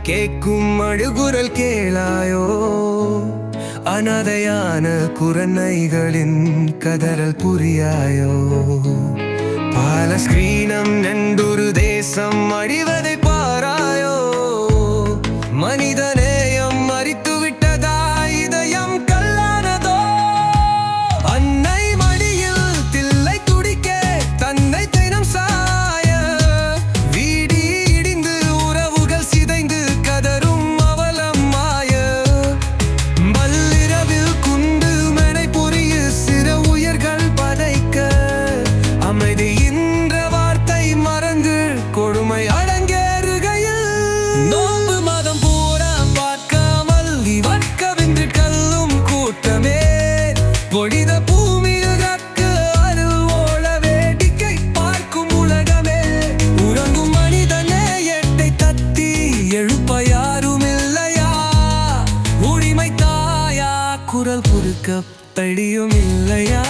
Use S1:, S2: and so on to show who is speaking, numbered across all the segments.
S1: கேட்கும் அழுகுரல் கேளாயோ அனாதையான குரணைகளின் கதறல் புரியாயோ பாலஸ்கிரீனம் நெண்டொரு தேசம் அழிவதை பாராயோ மனிதநேயம் மறித்து விட்டதா இதயம் கல்லானதோ அன்னை மடியில் தில்லை துடிக்க தன்னை தினம் சாய வீடி இடிந்து உறவுகள் சிதைந்து கதரும் அவலம் மாய மல்லிரவில் குண்டு மனை புரிய சிற உயர்கள் பதைக்க அமைதி என்ற வார்த்தை மறந்து கொடுமை அடங்கேறுகையில் நோன்பு மதம் பூரா பார்க்காமல் இவற்கவின்று கல்லும் கூட்டமே பொழித பூமியில் கக்க அருள் ஓட வேடிக்கை பார்க்கும் உலகமே உறங்கும் மனிதனே எட்டை தத்தி எழுப்ப யாரும் இல்லையா உரிமை தாயா குரல் குறுக்க படியும் இல்லையா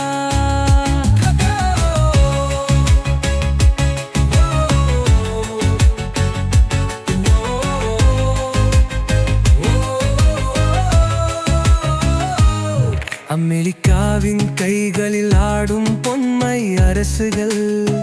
S1: அமெரிக்காவின் கைகளில் ஆடும் பொன்மை அரசுகள்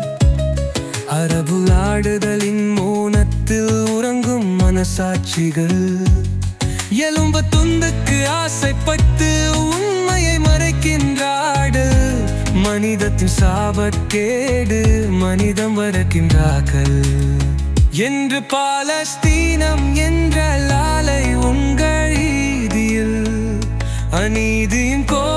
S1: அரபு ஆடுதலின் மௌனத்தில் உறங்கும் மனசாட்சிகள் எலும்ப துண்டுக்கு ஆசைப்பட்டு உண்மையை மறைக்கின்றாடு மனிதத்தின் சாபக்கேடு மனிதம் வரக்கின்றார்கள் என்று பாலஸ்தீனம் என்ற லாலை உங்கள் ஈதியில் அநீதியின் கோ